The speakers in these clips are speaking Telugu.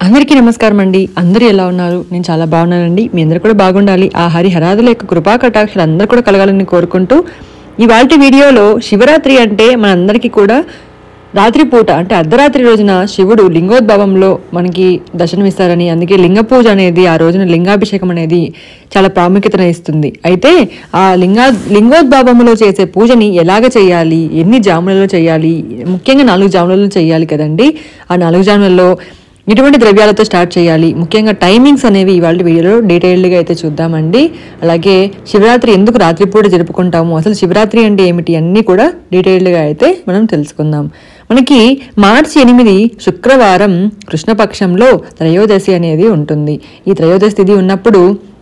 అందరికీ నమస్కారం అండి అందరూ ఎలా ఉన్నారు నేను చాలా బాగున్నానండి మీ అందరూ కూడా బాగుండాలి ఆ హరి హరాదుల యొక్క కృపా కటాక్షలు అందరూ కూడా కలగాలని కోరుకుంటూ ఇవాళ వీడియోలో శివరాత్రి అంటే మనందరికీ కూడా రాత్రిపూట అంటే అర్ధరాత్రి రోజున శివుడు లింగోద్భవంలో మనకి దర్శనమిస్తారని అందుకే లింగ పూజ అనేది ఆ రోజున లింగాభిషేకం అనేది చాలా ప్రాముఖ్యతను ఇస్తుంది అయితే ఆ లింగా లింగోద్భవంలో చేసే పూజని ఎలాగ చేయాలి ఎన్ని జాములలో చేయాలి ముఖ్యంగా నాలుగు జాములలో చేయాలి కదండి ఆ నాలుగు జాములలో ఎటువంటి ద్రవ్యాలతో స్టార్ట్ చేయాలి ముఖ్యంగా టైమింగ్స్ అనేవి ఇవాళ వీడియోలో డీటెయిల్డ్గా అయితే చూద్దామండి అలాగే శివరాత్రి ఎందుకు రాత్రిపూట జరుపుకుంటాము అసలు శివరాత్రి అంటే ఏమిటి అన్నీ కూడా డీటెయిల్డ్గా అయితే మనం తెలుసుకుందాం మనకి మార్చి ఎనిమిది శుక్రవారం కృష్ణపక్షంలో త్రయోదశి అనేది ఉంటుంది ఈ త్రయోదశి తిథి ఉన్నప్పుడు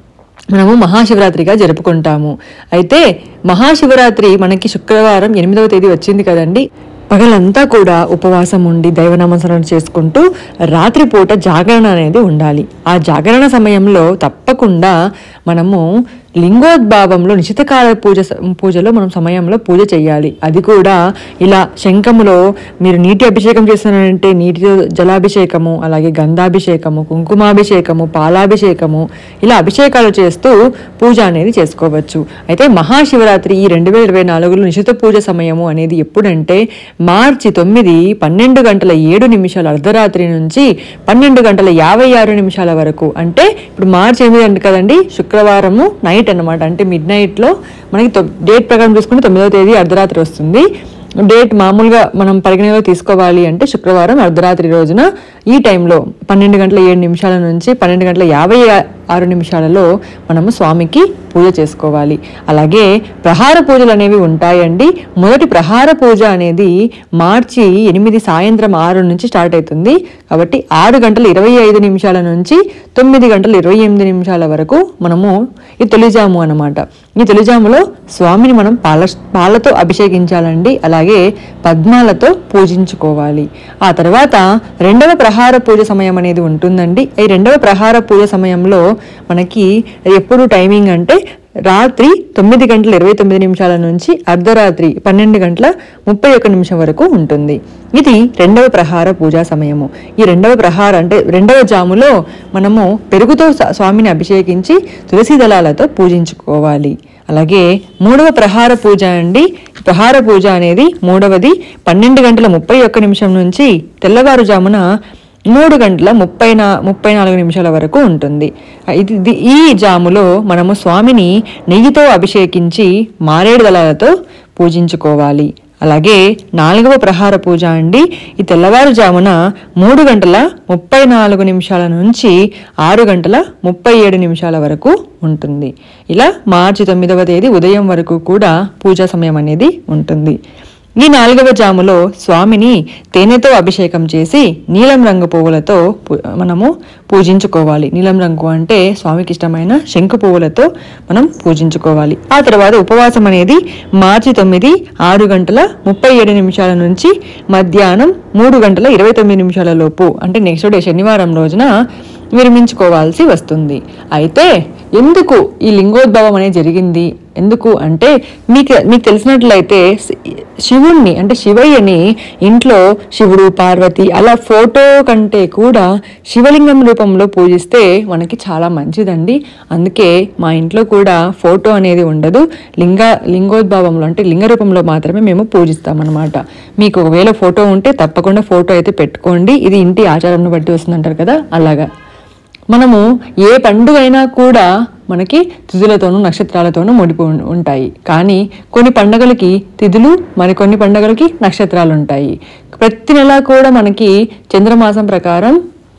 మనము మహాశివరాత్రిగా జరుపుకుంటాము అయితే మహాశివరాత్రి మనకి శుక్రవారం ఎనిమిదవ తేదీ వచ్చింది కదండి పగలంతా కూడా ఉపవాసం ఉండి దైవనామస్మరణ చేసుకుంటూ రాత్రిపూట జాగరణ అనేది ఉండాలి ఆ జాగరణ సమయంలో తప్పకుండా మనము లింగోద్భావంలో నిశితకాల పూజ పూజలో మనం సమయంలో పూజ చేయాలి అది కూడా ఇలా శంఖములో మీరు నీటి అభిషేకం చేస్తున్నారంటే నీటితో జలాభిషేకము అలాగే గంధాభిషేకము కుంకుమాభిషేకము పాలాభిషేకము ఇలా అభిషేకాలు చేస్తూ పూజ అనేది చేసుకోవచ్చు అయితే మహాశివరాత్రి ఈ రెండు వేల ఇరవై నాలుగులో నిశిత పూజ సమయము అనేది ఎప్పుడంటే మార్చి తొమ్మిది పన్నెండు గంటల ఏడు నిమిషాల అర్ధరాత్రి నుంచి పన్నెండు గంటల యాభై ఆరు నిమిషాల వరకు అంటే ఇప్పుడు మార్చి ఎనిమిది అంటే కదండి శుక్రవారము నైట్ అన్నమాట అంటే మిడ్ నైట్లో మనకి తొ- డేట్ ప్రకారం చూసుకుంటే తొమ్మిదవ తేదీ అర్ధరాత్రి వస్తుంది డేట్ మామూలుగా మనం పరిగణలో తీసుకోవాలి అంటే శుక్రవారం అర్ధరాత్రి రోజున ఈ టైంలో పన్నెండు గంటల ఏడు నిమిషాల నుంచి పన్నెండు గంటల యాభై ఆ- ఆరు నిమిషాలలో మనము స్వామికి పూజ చేసుకోవాలి అలాగే ప్రహార పూజలు అనేవి ఉంటాయండి మొదటి ప్రహార పూజ అనేది మార్చి ఎనిమిది సాయంత్రం ఆరు నుంచి స్టార్ట్ అవుతుంది కాబట్టి ఆరు గంటల ఇరవై ఐదు నిమిషాల నుంచి తొమ్మిది గంటల ఇరవై ఎనిమిది నిమిషాల వరకు మనము ఈ తొలిజాము అన్నమాట ఈ తొలిజాములో స్వామిని మనం పాల పాలతో అభిషేకించాలండి అలాగే పద్మాలతో పూజించుకోవాలి ఆ తర్వాత రెండవ ప్రహార పూజ సమయం అనేది ఉంటుందండి ఈ రెండవ ప్రహార పూజ సమయంలో మనకి ఎప్పుడు టైమింగ్ అంటే రాత్రి తొమ్మిది గంటల ఇరవై తొమ్మిది నిమిషాల నుంచి అర్ధరాత్రి పన్నెండు గంటల ముప్పై ఒక్క నిమిషం వరకు ఉంటుంది ఇది రెండవ ప్రహార పూజా సమయము ఈ రెండవ ప్రహార అంటే రెండవ జాములో మనము పెరుగుతో స- స్వామిని అభిషేకించి తులసి దళాలతో పూజించుకోవాలి అలాగే మూడవ ప్రహార పూజ అండి ప్రహార పూజ అనేది మూడవది పన్నెండు గంటల ముప్పై ఒక్క నిమిషం నుంచి తెల్లవారుజామున మూడు గంటల ముప్పై నా ముప్పై నాలుగు నిమిషాల వరకు ఉంటుంది ఇది ఇది- ఈ జాములో మనము స్వామిని నెయ్యితో అభిషేకించి మారేడు దళాలతో పూజించుకోవాలి అలాగే నాలుగవ ప్రహార పూజ అండి ఈ తెల్లవారుజామున మూడు గంటల ముప్పై నాలుగు నిమిషాల నుంచి ఆరు గంటల ముప్పై ఏడు నిమిషాల వరకు ఉంటుంది ఇలా మార్చి తొమ్మిదవ తేదీ ఉదయం వరకు కూడా పూజా సమయం అనేది ఉంటుంది ఈ నాలుగవ జాములో స్వామిని తేనెతో అభిషేకం చేసి నీలం రంగు పువ్వులతో పు- మనము పూజించుకోవాలి నీలం రంగు అంటే స్వామికి ఇష్టమైన శంకు పువ్వులతో మనం పూజించుకోవాలి ఆ తర్వాత ఉపవాసం అనేది మార్చి తొమ్మిది ఆరు గంటల ముప్పై ఏడు నిమిషాల నుంచి మధ్యాహ్నం మూడు గంటల ఇరవై తొమ్మిది నిమిషాల లోపు అంటే నెక్స్ట్ డే శనివారం రోజున విరమించుకోవాల్సి వస్తుంది అయితే ఎందుకు ఈ లింగోద్భవం అనేది జరిగింది ఎందుకు అంటే మీకు మీకు తెలిసినట్లయితే శి- శివుణ్ణి అంటే శివయ్యని ఇంట్లో శివుడు పార్వతి అలా ఫోటో కంటే కూడా శివలింగం రూపంలో పూజిస్తే మనకి చాలా మంచిదండి అందుకే మా ఇంట్లో కూడా ఫోటో అనేది ఉండదు లింగ లింగోద్భవంలో అంటే లింగ రూపంలో మాత్రమే మేము పూజిస్తామన్నమాట మీకు ఒకవేళ ఫోటో ఉంటే తప్పకుండా ఫోటో అయితే పెట్టుకోండి ఇది ఇంటి ఆచారంను బట్టి వస్తుందంటారు కదా అలాగా మనము ఏ పండుగ అయినా కూడా మనకి తిథులతోనూ నక్షత్రాలతోనూ ముడిపి ఉం- ఉంటాయి కానీ కొన్ని పండుగలకి తిథులు మరికొన్ని పండుగలకి నక్షత్రాలు ఉంటాయి ప్రతి నెల కూడా మనకి చంద్రమాసం ప్రకారం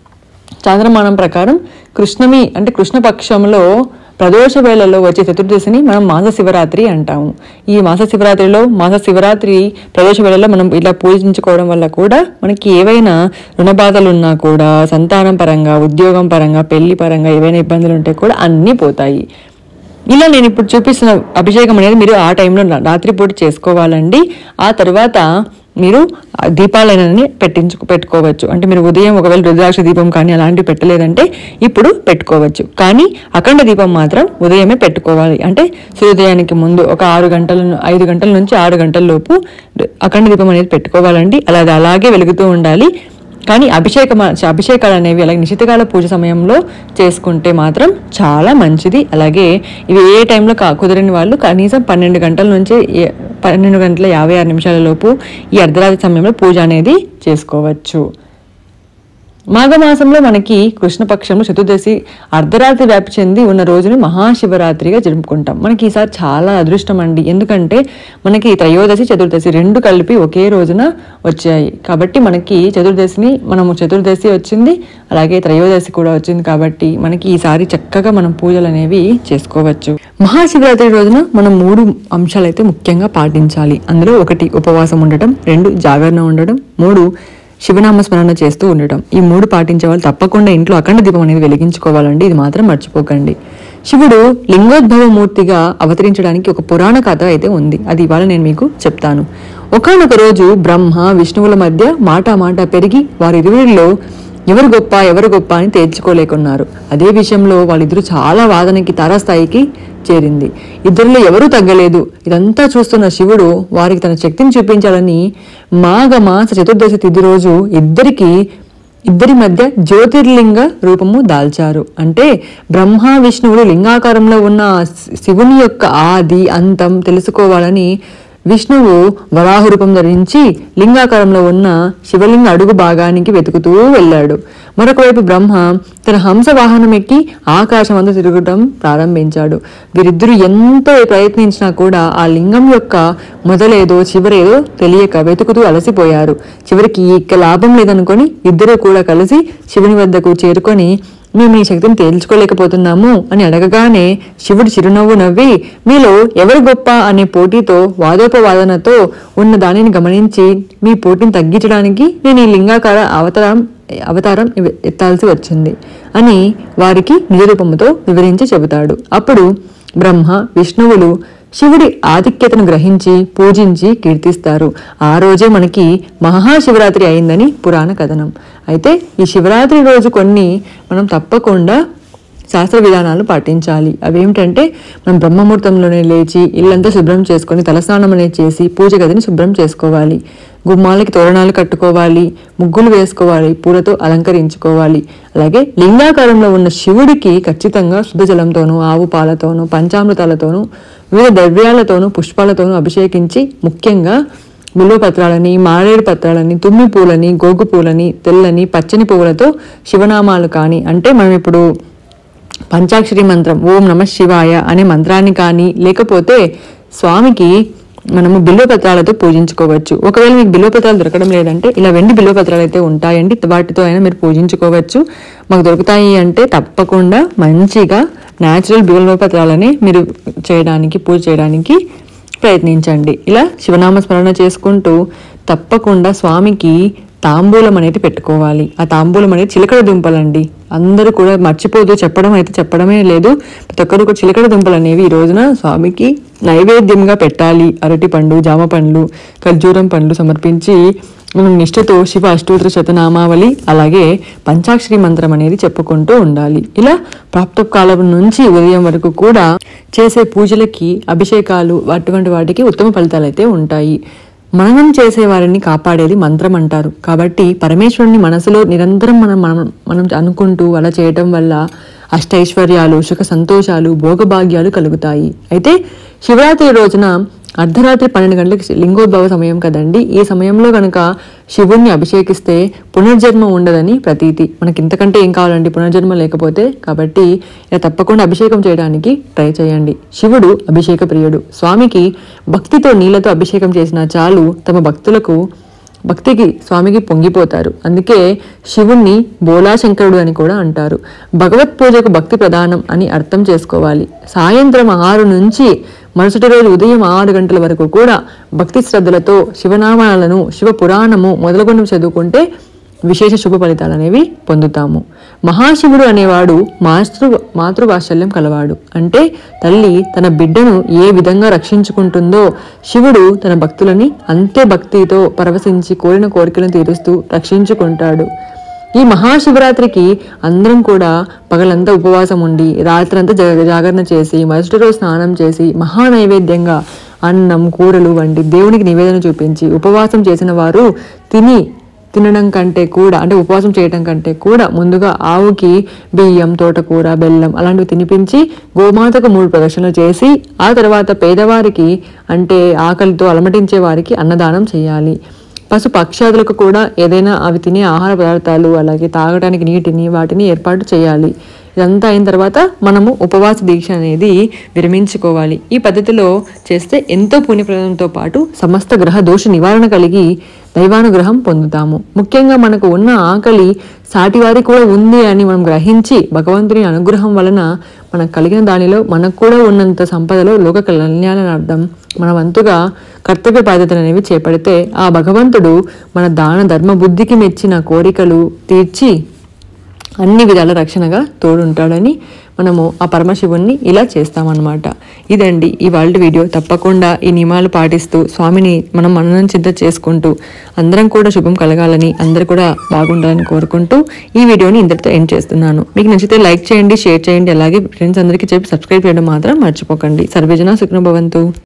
చాంద్రమానం ప్రకారం కృష్ణమి అంటే కృష్ణపక్షంలో ప్రదోష వేళలో వచ్చే చతుర్దశిని మనం మాస శివరాత్రి అంటాము ఈ మాస శివరాత్రిలో మాస శివరాత్రి ప్రదోష వేళలో మనం ఇలా పూజించుకోవడం వల్ల కూడా మనకి ఏవైనా రుణ బాధలు ఉన్నా కూడా సంతానం పరంగా ఉద్యోగం పరంగా పెళ్లి పరంగా ఏవైనా ఇబ్బందులు ఉంటే కూడా అన్నీ పోతాయి ఇలా నేను ఇప్పుడు చూపిస్తున్న అభిషేకం అనేది మీరు ఆ టైంలో రా- రాత్రిపూట చేసుకోవాలండి ఆ తర్వాత మీరు ఆ దీపాలన్నీ పెట్టించు పెట్టుకోవచ్చు అంటే మీరు ఉదయం ఒకవేళ రుద్రాక్ష దీపం కానీ అలాంటివి పెట్టలేదంటే ఇప్పుడు పెట్టుకోవచ్చు కానీ అఖండ దీపం మాత్రం ఉదయమే పెట్టుకోవాలి అంటే సూర్యోదయానికి ముందు ఒక ఆరు గంటల ను- ఐదు గంటల నుంచి ఆరు గంటల లోపు అఖండ దీపం అనేది పెట్టుకోవాలండి అలా అది అలాగే వెలుగుతూ ఉండాలి కానీ అభిషేకం అభిషేకాలు అనేవి అలాగే నిశితకాల పూజ సమయంలో చేసుకుంటే మాత్రం చాలా మంచిది అలాగే ఇవి ఏ టైంలో కా కుదరని వాళ్ళు కనీసం పన్నెండు గంటల నుంచి ఏ- పన్నెండు గంటల యాభై ఆరు నిమిషాల లోపు ఈ అర్ధరాత్రి సమయంలో పూజ అనేది చేసుకోవచ్చు మాఘమాసంలో మనకి కృష్ణపక్షంలో చతుర్దశి అర్ధరాత్రి వ్యాప్తి చెంది ఉన్న రోజుని మహాశివరాత్రిగా జరుపుకుంటాం మనకి ఈసారి చాలా అదృష్టం అండి ఎందుకంటే మనకి త్రయోదశి చతుర్దశి రెండు కలిపి ఒకే రోజున వచ్చాయి కాబట్టి మనకి చతుర్దశిని మనము చతుర్దశి వచ్చింది అలాగే త్రయోదశి కూడా వచ్చింది కాబట్టి మనకి ఈసారి చక్కగా మనం పూజలు అనేవి చేసుకోవచ్చు మహాశివరాత్రి రోజున మనం మూడు అంశాలు అయితే ముఖ్యంగా పాటించాలి అందులో ఒకటి ఉపవాసం ఉండటం రెండు జాగరణ ఉండడం మూడు శివనామ స్మరణ చేస్తూ ఉండటం ఈ మూడు పాటించే వాళ్ళు తప్పకుండా ఇంట్లో అఖండ దీపం అనేది వెలిగించుకోవాలండి ఇది మాత్రం మర్చిపోకండి శివుడు లింగోద్భవ మూర్తిగా అవతరించడానికి ఒక పురాణ కథ అయితే ఉంది అది ఇవాళ నేను మీకు చెప్తాను ఒకానొక రోజు బ్రహ్మ విష్ణువుల మధ్య మాట మాట పెరిగి వారిరువురిలో ఎవరు గొప్ప ఎవరు గొప్ప అని తేల్చుకోలేకున్నారు అదే విషయంలో వాళ్ళిద్దరూ చాలా వాదనకి తారాస్థాయికి చేరింది ఇద్దరిలో ఎవరూ తగ్గలేదు ఇదంతా చూస్తున్న శివుడు వారికి తన శక్తిని చూపించాలని మాఘ మాస చతుర్దశి తిథి రోజు ఇద్దరికి ఇద్దరి మధ్య జ్యోతిర్లింగ రూపము దాల్చారు అంటే బ్రహ్మ విష్ణువులు లింగాకారంలో ఉన్న ఆ శివుని యొక్క ఆది అంతం తెలుసుకోవాలని విష్ణువు వరాహ రూపం ధరించి లింగాకారంలో ఉన్న శివలింగ అడుగు భాగానికి వెతుకుతూ వెళ్ళాడు మరొక వైపు బ్రహ్మ తన హంస వాహనం ఎక్కి ఆకాశం అంతా తిరగటం ప్రారంభించాడు వీరిద్దరూ ఎంతో ప్రయత్నించినా కూడా ఆ లింగం యొక్క మొదలేదో చివరేదో తెలియక వెతుకుతూ అలసిపోయారు చివరికి ఇక లాభం లేదనుకొని ఇద్దరూ కూడా కలిసి శివుని వద్దకు చేరుకొని మేము ఈ శక్తిని తేల్చుకోలేకపోతున్నాము అని అడగగానే శివుడు చిరునవ్వు నవ్వి మీలో ఎవరు గొప్ప అనే పోటీతో వాదోపవాదనతో ఉన్న దానిని గమనించి మీ పోటీని తగ్గించడానికి నేను ఈ లింగాకార అవతారం అవతారం ఇవి- ఎత్తాల్సి వచ్చింది అని వారికి నిజ రూపముతో వివరించి చెబుతాడు అప్పుడు బ్రహ్మ విష్ణువులు శివుడి ఆధిక్యతను గ్రహించి పూజించి కీర్తిస్తారు ఆ రోజే మనకి మహాశివరాత్రి అయిందని పురాణ కథనం అయితే ఈ శివరాత్రి రోజు కొన్ని మనం తప్పకుండా శాస్త్ర విధానాలు పాటించాలి అవేమిటంటే మనం బ్రహ్మముహూర్తంలోనే లేచి ఇల్లంతా శుభ్రం చేసుకొని తలస్నానం అనేది చేసి పూజ గదిని శుభ్రం చేసుకోవాలి గుమ్మాలకి తోరణాలు కట్టుకోవాలి ముగ్గులు వేసుకోవాలి పూలతో అలంకరించుకోవాలి అలాగే లింగాకారంలో ఉన్న శివుడికి ఖచ్చితంగా శుద్ధ జలంతోనూ ఆవు పాలతోనూ పంచామృతాలతోనూ వివిధ ద్రవ్యాలతోనూ పుష్పాలతోనూ అభిషేకించి ముఖ్యంగా బిల్వ పత్రాలని మారేడు పత్రాలని తుమ్మి పూలని గోగు పూలని తెల్లని పచ్చని పువ్వులతో శివనామాలు కానీ అంటే మనం ఇప్పుడు పంచాక్షరి మంత్రం ఓం నమ శివాయ అనే మంత్రాన్ని కానీ లేకపోతే స్వామికి మనము బిల్వపత్రాలతో పూజించుకోవచ్చు ఒకవేళ మీకు బిల్వపత్రాలు దొరకడం లేదంటే ఇలా వెండి బిల్వపత్రాలు అయితే ఉంటాయండి వాటితో అయినా మీరు పూజించుకోవచ్చు మాకు దొరుకుతాయి అంటే తప్పకుండా మంచిగా న్యాచురల్ బిల్వపత్రాలని మీరు చేయడానికి పూజ చేయడానికి ప్రయత్నించండి ఇలా శివనామ స్మరణ చేసుకుంటూ తప్పకుండా స్వామికి తాంబూలం అనేది పెట్టుకోవాలి ఆ తాంబూలం అనేది చిలకడ దుంపలండి అందరూ కూడా మర్చిపోదు చెప్పడం అయితే చెప్పడమే లేదు ప్రతి ఒక్కరు కూడా చిలకడ దుంపలు అనేవి ఈ రోజున స్వామికి నైవేద్యంగా పెట్టాలి అరటి పండు జామ పండ్లు ఖర్జూరం పండ్లు సమర్పించి మనం నిష్ఠతో శివ అష్టోత్తర శతనామావళి అలాగే పంచాక్షరి మంత్రం అనేది చెప్పుకుంటూ ఉండాలి ఇలా ప్రాప్త కాలం నుంచి ఉదయం వరకు కూడా చేసే పూజలకి అభిషేకాలు అటువంటి వాటికి ఉత్తమ ఫలితాలు అయితే ఉంటాయి మననం చేసే వారిని కాపాడేది మంత్రం అంటారు కాబట్టి పరమేశ్వరుని మనసులో నిరంతరం మనం మనం మనం అనుకుంటూ అలా చేయటం వల్ల అష్టైశ్వర్యాలు సుఖ సంతోషాలు భోగభాగ్యాలు కలుగుతాయి అయితే శివరాత్రి రోజున అర్ధరాత్రి పన్నెండు గంటలకు లింగోద్భవ సమయం కదండి ఈ సమయంలో కనుక శివుణ్ణి అభిషేకిస్తే పునర్జన్మ ఉండదని ప్రతీతి మనకి ఇంతకంటే ఏం కావాలండి పునర్జన్మ లేకపోతే కాబట్టి ఇలా తప్పకుండా అభిషేకం చేయడానికి ట్రై చేయండి శివుడు అభిషేక ప్రియుడు స్వామికి భక్తితో నీళ్లతో అభిషేకం చేసిన చాలు తమ భక్తులకు భక్తికి స్వామికి పొంగిపోతారు అందుకే శివుణ్ణి బోలాశంకరుడు అని కూడా అంటారు భగవత్ పూజకు భక్తి ప్రధానం అని అర్థం చేసుకోవాలి సాయంత్రం ఆరు నుంచి మరుసటి రోజు ఉదయం ఆరు గంటల వరకు కూడా భక్తి శ్రద్ధలతో శివనామాలను శివ పురాణము మొదలుకొని చదువుకుంటే విశేష శుభ ఫలితాలు అనేవి పొందుతాము మహాశివుడు అనేవాడు మాతృ మాతృవాత్సల్యం కలవాడు అంటే తల్లి తన బిడ్డను ఏ విధంగా రక్షించుకుంటుందో శివుడు తన భక్తులని అంతే భక్తితో పరవశించి కోరిన కోరికలను తీరుస్తూ రక్షించుకుంటాడు ఈ మహాశివరాత్రికి అందరం కూడా పగలంతా ఉపవాసం ఉండి రాత్రంతా జా- జాగరణ చేసి మరుసటి రోజు స్నానం చేసి మహా నైవేద్యంగా అన్నం కూరలు వండి దేవునికి నివేదన చూపించి ఉపవాసం చేసిన వారు తిని తినడం కంటే కూడా అంటే ఉపవాసం చేయడం కంటే కూడా ముందుగా ఆవుకి బియ్యం తోటకూర బెల్లం అలాంటివి తినిపించి గోమాతకు మూడు ప్రదక్షిణలు చేసి ఆ తర్వాత పేదవారికి అంటే ఆకలితో అలమటించే వారికి అన్నదానం చేయాలి పశు పక్షాదులకు కూడా ఏదైనా అవి తినే ఆహార పదార్థాలు అలాగే తాగడానికి నీటిని వాటిని ఏర్పాటు చేయాలి ఇదంతా అయిన తర్వాత మనము ఉపవాస దీక్ష అనేది విరమించుకోవాలి ఈ పద్ధతిలో చేస్తే ఎంతో పుణ్యప్రదంతో పాటు సమస్త గ్రహ దోష నివారణ కలిగి దైవానుగ్రహం పొందుతాము ముఖ్యంగా మనకు ఉన్న ఆకలి సాటివారి కూడా ఉంది అని మనం గ్రహించి భగవంతుని అనుగ్రహం వలన మనకు కలిగిన దానిలో మనకు కూడా ఉన్నంత సంపదలో లోక కళ్యాణార్థం మన వంతుగా కర్తవ్య బాధ్యతలు అనేవి చేపడితే ఆ భగవంతుడు మన దాన ధర్మ బుద్ధికి మెచ్చిన కోరికలు తీర్చి అన్ని విధాల రక్షణగా తోడుంటాడని మనము ఆ పరమశివుణ్ణి ఇలా చేస్తామన్నమాట ఇదండి ఇవాళ వీడియో తప్పకుండా ఈ నియమాలు పాటిస్తూ స్వామిని మనం మననం చింత చేసుకుంటూ అందరం కూడా శుభం కలగాలని అందరూ కూడా బాగుండాలని కోరుకుంటూ ఈ వీడియోని ఇంతటితో ఎండ్ చేస్తున్నాను మీకు నచ్చితే లైక్ చేయండి షేర్ చేయండి అలాగే ఫ్రెండ్స్ అందరికీ చెప్పి సబ్స్క్రైబ్ చేయడం మాత్రం మర్చిపోకండి సర్వేజన సుఖ్నభవంతు